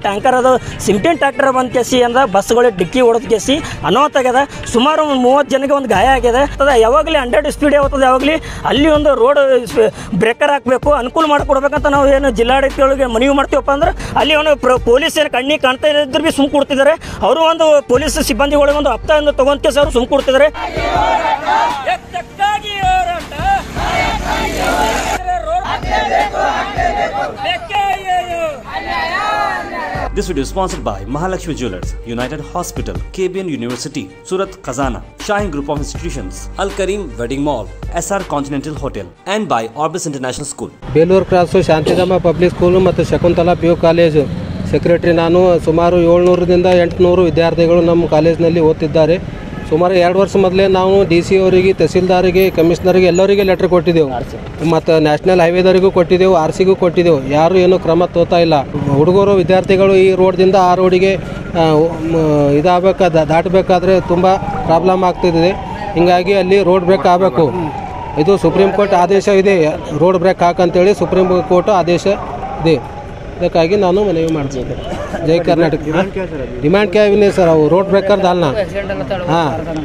Tanker ಅದು ಸಿಂಟೆನ್ tractor ಬಂದ್ ಕೇಸಿ ಅಂದ್ರೆ ಬಸ್ಗಳಿಗೆ ಡಿಕ್ಕಿ ಹೊಡೆದ ಕೇಸಿ ಅನಾಹುತ ಆಗ್ಯದ ಸುಮಾರು ಒಂದು ಮೂವತ್ತು ಜನಕ್ಕೆ ಒಂದು ಗಾಯ ಆಗಿದೆ ಅದ ಯಾವಾಗಲೇ ಹಂಡ್ರೆಡ್ ಸ್ಪೀಡ್ ಯಾವತ್ತದ ಯಾವಾಗಲಿ ಅಲ್ಲಿ ಒಂದು ರೋಡ್ ಬ್ರೇಕರ್ ಹಾಕಬೇಕು ಅನುಕೂಲ ಮಾಡಿಕೊಡ್ಬೇಕಂತ ನಾವು ಏನು ಜಿಲ್ಲಾಡಳಿತಗಳಿಗೆ ಮನವಿ ಮಾಡ್ತೀವಪ್ಪ ಅಂದ್ರೆ ಅಲ್ಲಿ ಒಂದು ಪೊಲೀಸ್ ಏನು ಕಣ್ಣಿಗೆ ಕಾಣ್ತಾ ಇದ್ರು ಬಿ ಸುಮ್ ಕೊಡ್ತಿದ್ದಾರೆ ಅವರು ಒಂದು ಪೊಲೀಸ್ ಸಿಬ್ಬಂದಿಗಳಿಗೆ ಒಂದು ಹಪ್ತ ತಗೊಂತ ಕೇಸಿ ಅವರು ಸುಮ್ ಕೊಡ್ತಿದ್ದಾರೆ ಎತ್ತಕ್ಕಾಗಿ ಹೋರಾಟ This video is sponsored by Mahalakshmi Jewelers, United Hospital, KBN University, Surat Khazana, Shine Group of Institutions, Al Karim Wedding Mall, SR Continental Hotel, and by Orbis International School. Belur cross Shantidhama public school ಮತ್ತು Shakuntala P U college secretary ನಾನು ಸುಮಾರು ಏಳ್ನೂರರಿಂದ ಎಂಟುನೂರು ವಿದ್ಯಾರ್ಥಿಗಳು ನಮ್ಮ ಕಾಲೇಜಿನಲ್ಲಿ ಓದ್ತಿದ್ದಾರೆ ಸುಮಾರು ಎರಡು ವರ್ಷ ಮೊದಲೇ ನಾವು ಡಿ ಸಿ ಅವರಿಗೆ ತಹಸೀಲ್ದಾರಿಗೆ ಕಮಿಷನರಿಗೆ ಎಲ್ಲರಿಗೆ ಲೆಟ್ರ್ ಕೊಟ್ಟಿದ್ದೆವು ಮತ್ತು ನ್ಯಾಷನಲ್ ಹೈವೇದವರಿಗೂ ಕೊಟ್ಟಿದ್ದೆವು ಆರ್ ಸಿಗೂ ಕೊಟ್ಟಿದ್ದೆವು ಯಾರು ಏನು ಕ್ರಮ ತೋತಾ ಇಲ್ಲ ಹುಡುಗರು ವಿದ್ಯಾರ್ಥಿಗಳು ಈ ರೋಡ್ದಿಂದ ಆ ರೋಡಿಗೆ ಆ, ಮ- ಇದಾಗಬೇಕಾ ದಾಟಬೇಕಾದ್ರೆ ತುಂಬ ಪ್ರಾಬ್ಲಮ್ ಆಗ್ತಿದೆ ಹಿಂಗಾಗಿ ಅಲ್ಲಿ ರೋಡ್ ಬ್ರೇಕ್ ಆಗಬೇಕು ಇದು ಸುಪ್ರೀಂ ಕೋರ್ಟ್ ಆದೇಶ ಇದೆ ರೋಡ್ ಬ್ರೇಕ್ ಹಾಕಂತೇಳಿ ಸುಪ್ರೀಂ ಕೋರ್ಟ್ ಆದೇಶ ಇದೆ ಅದಕ್ಕಾಗಿ ನಾನು ಮನವಿ ಮಾಡ್ತೀನಿ ಜೈ ಕರ್ನಾಟಕ ಡಿಮ್ಯಾಂಡ್ ಕ್ಯಾ नहीं सर वो रोड ब्रेक कर डालना हाँ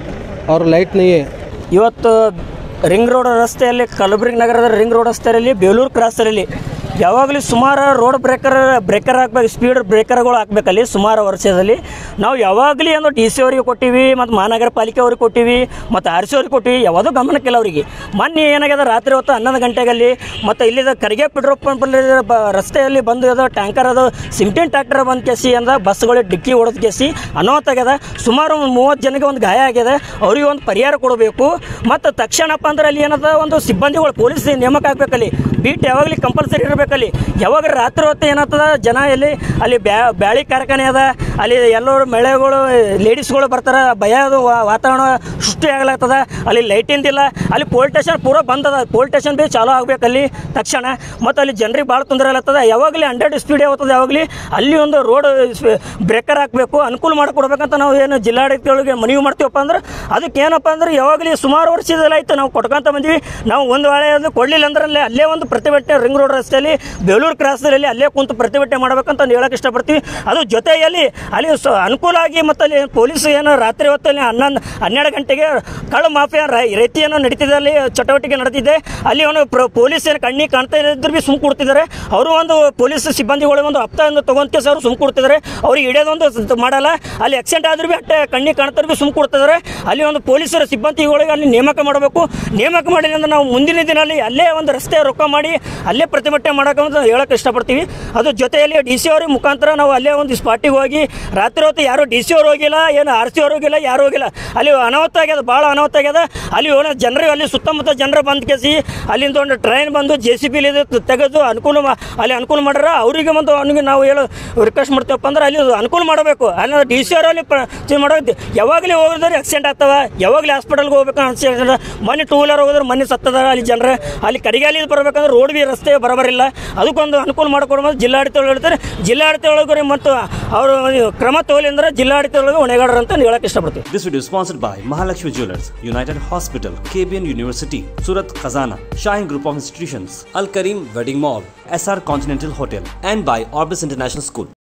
और लाइट नहीं है ಇವತ್ತು ರಿಂಗ್ ರೋಡ್ ರಸ್ತೆಯಲ್ಲಿ ಕಲಬುರಗಿ ನಗರದ ರಿಂಗ್ ರೋಡ್ ರಸ್ತೆಯಲ್ಲಿ ಬೇಲೂರು ಕ್ರಾಸಲ್ಲಿ ಯಾವಾಗಲೂ ಸುಮಾರು ರೋಡ್ ಬ್ರೇಕರ್ ಬ್ರೇಕರ್ ಹಾಕ್ಬೇಕು ಸ್ಪೀಡ್ ಬ್ರೇಕರ್ಗಳು ಹಾಕ್ಬೇಕಲ್ಲಿ ಸುಮಾರು ವರ್ಷದಲ್ಲಿ ನಾವು ಯಾವಾಗಲೂ ಏನು ಡಿ ಸಿ ಅವರಿಗೆ ಕೊಟ್ಟಿವಿ ಮತ್ತು ಮಹಾನಗರ ಪಾಲಿಕೆ ಅವ್ರಿಗೆ ಕೊಟ್ಟಿವಿ ಮತ್ತು ಆರ್ ಸಿ ಅವ್ರಿಗೆ ಕೊಟ್ಟಿವಿ ಯಾವುದೂ ಗಮನಕ್ಕಿಲ್ಲ ಅವರಿಗೆ ಮೊನ್ನೆ ಏನಾಗ್ಯದ ರಾತ್ರಿ ಹೊತ್ತು ಹನ್ನೊಂದು ಗಂಟೆಗಲ್ಲಿ ಮತ್ತು ಇಲ್ಲಿದ ಕರಿಗೆ ಪೆಟ್ರೋಲ್ ಪಂಪ್ ಬ ರಸ್ತೆಯಲ್ಲಿ ಬಂದು ಅದು ಟ್ಯಾಂಕರ್ ಅದು ಸಿಂಟೆನ್ ಟ್ರ್ಯಾಕ್ಟರ್ ಬಂದ್ ಕೇಸಿ ಅಂದ್ರೆ ಬಸ್ಗಳಿಗೆ ಡಿಕ್ಕಿ ಹೊಡೆದ ಕೇಸಿ ಅನಾಹುತ ಆಗ್ಯದ ಸುಮಾರು ಒಂದು ಮೂವತ್ತು ಜನಕ್ಕೆ ಒಂದು ಗಾಯ ಆಗಿದೆ ಅವ್ರಿಗೆ ಒಂದು ಪರಿಹಾರ ಕೊಡಬೇಕು ಮತ್ತು ತಕ್ಷಣಪ್ಪ ಅಂದ್ರೆ ಅಲ್ಲಿ ಏನದ ಒಂದು ಸಿಬ್ಬಂದಿಗಳು ಪೊಲೀಸ್ ನೇಮಕ ಆಗ್ಬೇಕಲ್ಲಿ ಬೀಟ್ ಯಾವಾಗಲೂ ಕಂಪಲ್ಸರಿ ಇರಬೇಕಲ್ಲಿ ಯಾವಾಗ ರಾತ್ರಿ ಹೊತ್ತು ಏನಾಗ್ತದ ಜನ ಎಲ್ಲಿ ಅಲ್ಲಿ ಬ್ಯಾ ಬ್ಯಾಳಿ ಕಾರ್ಖಾನೆ ಅದ ಅಲ್ಲಿ ಎಲ್ಲರೂ ಮಹಿಳೆಗಳು ಲೇಡೀಸ್ಗಳು ಬರ್ತಾರೆ ಭಯ ಅದು ವಾ- ವಾತಾವರಣ ಸೃಷ್ಟಿ ಆಗ್ಲಾಗ್ತದ ಅಲ್ಲಿ ಲೈಟಿಂದಿಲ್ಲ ಅಲ್ಲಿ ಪೋಲ್ ಸ್ಟೇಷನ್ ಪೂರ ಬಂದ್ ಅದ ಪೋಲ್ ಸ್ಟೇಷನ್ ಬಿ ಚಾಲೂ ಆಗ್ಬೇಕಲ್ಲಿ ತಕ್ಷಣ ಮತ್ತು ಅಲ್ಲಿ ಜನರಿಗೆ ಭಾಳ ತೊಂದರೆ ಆಗ್ತದ ಯಾವಾಗಲೂ ಹಂಡ್ರೆಡ್ ಸ್ಪೀಡ್ ಯಾವತ್ತದ ಯಾವಾಗಲಿ ಅಲ್ಲಿ ಒಂದು ರೋಡ್ ಬ್ರೇಕರ್ ಹಾಕಬೇಕು ಅನುಕೂಲ ಮಾಡಿಕೊಡ್ಬೇಕಂತ ನಾವು ಏನು ಜಿಲ್ಲಾಡಳಿತಗಳಿಗೆ ಮನವಿ ಮಾಡ್ತೀವಪ್ಪ ಅಂದ್ರೆ ಅದಕ್ಕೆ ಏನಪ್ಪ ಅಂದ್ರೆ ಯಾವಾಗಲೂ ಸುಮಾರು ವರ್ಷದಲ್ಲ ಆಯ್ತು ನಾವು ಕೊಟ್ಕೊಂತ ಬಂದ್ವಿ ನಾವು ಒಂದು ವೇಳೆ ಅದು ಕೊಡಲಿಲ್ಲ ಅಂದ್ರೆ ಅಲ್ಲೇ ಅಲ್ಲೇ ಒಂದು ಪ್ರತಿಭಟನೆ ರಿಂಗ್ ರೋಡ್ ರಸ್ತೆಯಲ್ಲಿ ಬೇಲೂರು ಕ್ರಾಸ್ದಲ್ಲಿ ಅಲ್ಲೇ ಕುಂತು ಪ್ರತಿಭಟನೆ ಮಾಡ್ಬೇಕಂತ ನಾವು ಹೇಳಕ್ಕೆ ಇಷ್ಟಪಡ್ತೀವಿ ಅದು ಜೊತೆಯಲ್ಲಿ ಅಲ್ಲಿ ಸ ಅನುಕೂಲ ಆಗಿ ಮತ್ತು ಅಲ್ಲಿ ಪೊಲೀಸ್ ಏನು ರಾತ್ರಿ ಹೊತ್ತಲ್ಲಿ ಹನ್ನೊಂದು ಹನ್ನೆರಡು ಗಂಟೆಗೆ ಕಳ್ಳ ಮಾಫಿಯಾ ರೈ- ರೀತಿಯನ್ನು ನಡೀತಿದೆ ಅಲ್ಲಿ ಚಟುವಟಿಕೆ ನಡೆದಿದೆ ಅಲ್ಲಿ ಅವನು ಪ್ರ- ಪೊಲೀಸ್ ಏನು ಕಣ್ಣಿಗೆ ಕಾಣ್ತಾ ಇದ್ರು ಬಿ ಸುಮ್ ಕೊಡ್ತಿದ್ದಾರೆ ಅವರು ಒಂದು ಪೊಲೀಸ್ ಸಿಬ್ಬಂದಿಗಳಿಗೆ ಒಂದು ಹಪ್ತ ಒಂದು ತಗೊಂತ ಕೇಸ್ ಅವರು ಸುಮ್ ಕೊಡ್ತಿದ್ದಾರೆ ಅವ್ರಿಗೆ ಹಿಡಿಯೋದೊಂದು ಸ- ಮಾಡಲ್ಲ ಅಲ್ಲಿ ಆಕ್ಸಿಡೆಂಟ್ ಆದ್ರೂ ಬಿ ಅಟ್ಟೆ ಕಣ್ಣಿಗೆ ಕಾಣ್ತಾರೆ ಬಿ ಸುಮ್ ಕೊಡ್ತಿದ್ದಾರೆ ಅಲ್ಲಿ ಒಂದು ಪೊಲೀಸರ ಸಿಬ್ಬಂದಿಗಳಿಗೆ ಅಲ್ಲಿ ನೇಮಕ ಮಾಡಬೇಕು ನೇಮಕ ಮಾಡಿಲ್ಲ ಅಂದ್ರೆ ನಾವು ಮುಂದಿನ ದಿನಲ್ಲಿ ಅಲ್ಲೇ ಒಂದು ರಸ್ತೆ ರೊಕ್ಕ ಮಾಡಿ ಅಲ್ಲೇ ಪ್ರತಿಭಟನೆ ಮಾಡೋಕೆ ಹೇಳಕ್ಕೆ ಇಷ್ಟಪಡ್ತೀವಿ ಅದು ಜೊತೆಯಲ್ಲಿ ಡಿ ಸಿ ಅವ್ರಿಗೆ ಮುಖಾಂತರ ನಾವು ಅಲ್ಲೇ ಒಂದು ಸ್ಪಾಟಿಗೆ ಹೋಗಿ ರಾತ್ರಿ ಹೊತ್ತು ಯಾರು ಡಿ ಸಿ ಅವ್ರು ಹೋಗಿಲ್ಲ ಏನು ಆರ್ ಸಿ ಅವ್ರು ಹೋಗಿಲ್ಲ ಯಾರು ಹೋಗಿಲ್ಲ ಅಲ್ಲಿ ಅನಾಹುತ ಆಗ್ಯದ ಭಾಳ ಅನಾಹುತ ಆಗ್ಯದ ಅಲ್ಲಿ ಏನೋ ಜನರು ಅಲ್ಲಿ ಸುತ್ತಮುತ್ತ ಜನರು ಬಂದ್ ಕೇಸಿ ಅಲ್ಲಿಂದ ಒಂದು ಟ್ರೈನ್ ಬಂದು ಜೆ ಸಿ ಬಿಲಿ ತೆಗೆದು ಅನುಕೂಲ ಮಾ- ಅಲ್ಲಿ ಅನುಕೂಲ ಮಾಡ್ಯಾರ ಅವರಿಗೆ ಒಂದು ಅವನಿಗೆ ನಾವು ಹೇಳೋ ರಿಕ್ವೆಸ್ಟ್ ಮಾಡ್ತೇವಪ್ಪ ಅಂದ್ರೆ ಅಲ್ಲಿ ಅನುಕೂಲ ಮಾಡಬೇಕು ಅಲ್ಲಿ ಡಿ ಸಿ ಅವರಲ್ಲಿ ಮಾಡೋ ಯಾವಾಗಲೇ ಹೋಗಿದ್ರೆ ಆಕ್ಸಿಡೆಂಟ್ ಆಗ್ತವ ಯಾವಾಗಲೇ ಹಾಸ್ಪಿಟಲ್ಗೆ ಹೋಗ್ಬೇಕು ಆಕ್ಸಿಡೆಂಟ್ ಮೊನ್ನೆ ಟೂ ವೀಲರ್ ಹೋಗಿದ್ರೆ ಮೊನ್ನೆ ಸತ್ತದ ಅಲ್ಲಿ ಜನರು ಅಲ್ಲಿ ಕಡಿಗಾಲಿ ಬರ್ಬೇಕಂದ್ರೆ ರೋಡ್ ಬಿ ರಸ್ತೆ ಬರಬರಿಲ್ಲ ಅದಕ್ಕೊಂದು ಅನುಕೂಲ ಮಾಡಿಕೊಡ್ಬೋದು ಜಿಲ್ಲಾಡಳಿತ ಹೇಳ್ತಾರೆ ಜಿಲ್ಲಾಡಳಿತ ಒಳಗಡೆ ಮತ್ತು ಅವರು ಕ್ರಮ ತಗೊಳ್ಳಿ ಅಂದ್ರೆ ಜಿಲ್ಲಾಡಳಿತ ಒಳಗೆ ಹೊಣೆಗಾರರು ಅಂತ ಹೇಳಕ್ಕೆ ಇಷ್ಟಪಡ್ತೀವಿ This video is sponsored by Mahalakshmi Jewelers, United Hospital, KBN University, Surat Khazana, Shine Group of Institutions, Al Karim Wedding Mall, SR Continental Hotel, and by Orbis International School.